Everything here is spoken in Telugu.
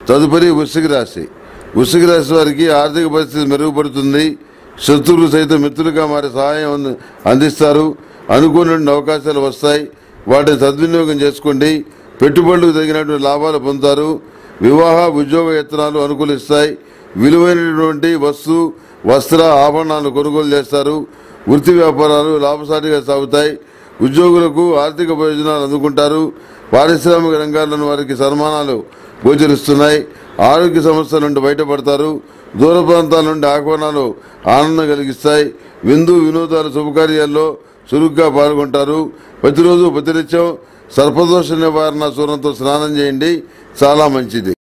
తదుపరి వృశ్చిక రాశి వృశ్చిక రాశి వారికి ఆర్థిక పరిస్థితి మెరుగుపడుతుంది శత్రువులు సైతం మిత్రులుగా మారి సహాయం అంది- అందిస్తారు అనుకున్న అవకాశాలు వస్తాయి వాటిని సద్వినియోగం చేసుకోండి పెట్టుబడులకు తగినటువంటి లాభాలు పొందుతారు వివాహ ఉద్యోగ యత్నాలు అనుకూలిస్తాయి విలువైనటువంటి వస్తు వస్త్ర ఆభరణాలు కొనుగోలు చేస్తారు వృత్తి వ్యాపారాలు లాభసాటిగా సాగుతాయి ఉద్యోగులకు ఆర్థిక ప్రయోజనాలు అందుకుంటారు పారిశ్రామిక రంగాల్లోని వారికి సన్మానాలు గోచరిస్తున్నాయి ఆరోగ్య సమస్యల నుండి బయటపడతారు దూర ప్రాంతాల నుండి ఆహ్వానాలు ఆనందం కలిగిస్తాయి విందు వినోదాలు శుభకార్యాల్లో చురుగ్గా పాల్గొంటారు ప్రతిరోజు ప్రతినిత్యం సర్పదోష నివారణ సూరంతో స్నానం చేయండి చాలా మంచిది